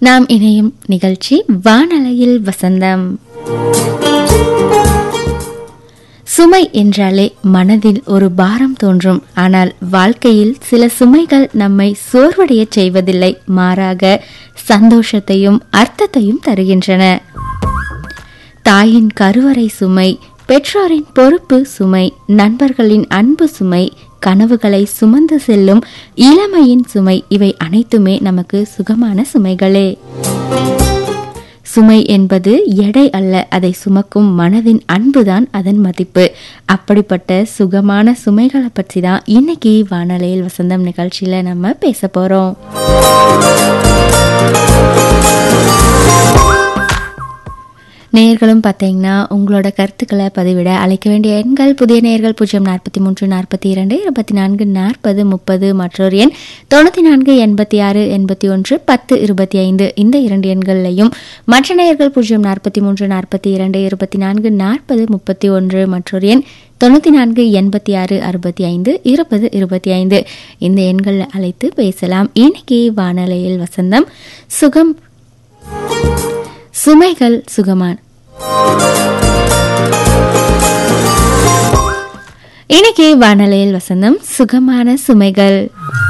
நாம் இணையும் நிகழ்ச்சி வானலையில் வசந்தம் சுமை என்றாலே மனதில் ஒரு பாரம் தோன்றும் ஆனால் வாழ்க்கையில் சில சுமைகள் நம்மை சோர்வடைய செய்வதில்லை மாறாக சந்தோஷத்தையும் அர்த்தத்தையும் தருகின்றன தாயின் கருவறை சுமை பெற்றோரின் பொறுப்பு சுமை நண்பர்களின் அன்பு சுமை கனவுகளை சுமந்து செல்லும் இளமையின் சுமை இவை அனைத்துமே நமக்கு சுகமான சுமைகளே சுமை என்பது எடை அல்ல அதை சுமக்கும் மனதின் அன்புதான் அதன் மதிப்பு அப்படிப்பட்ட சுகமான சுமைகளை பற்றி தான் இன்னைக்கு வானொலியில் வசந்தம் நிகழ்ச்சியில நம்ம பேச போறோம் நேர்களும் பார்த்தீங்கன்னா உங்களோட கருத்துக்களை பதிவிட அழைக்க வேண்டிய எண்கள் புதிய நேர்கள் பூஜ்ஜியம் நாற்பத்தி மூன்று நாற்பத்தி இரண்டு இருபத்தி நான்கு நாற்பது முப்பது மற்றொரு எண் தொண்ணூற்றி நான்கு எண்பத்தி ஆறு எண்பத்தி ஒன்று பத்து இருபத்தி ஐந்து இந்த இரண்டு எண்கள்லையும் மற்ற நேர்கள் பூஜ்ஜியம் நாற்பத்தி மூன்று நாற்பத்தி இரண்டு இருபத்தி நான்கு நாற்பது முப்பத்தி ஒன்று மற்றொரு எண் தொண்ணூற்றி நான்கு எண்பத்தி ஆறு அறுபத்தி ஐந்து இருபது இருபத்தி ஐந்து இந்த எண்களில் அழைத்து பேசலாம் இன்னைக்கு வானொலியில் வசந்தம் சுகம் சுமைகள் சுகமான் இன்னைக்கு வானொலியில் வசந்தம் சுகமான சுமைகள்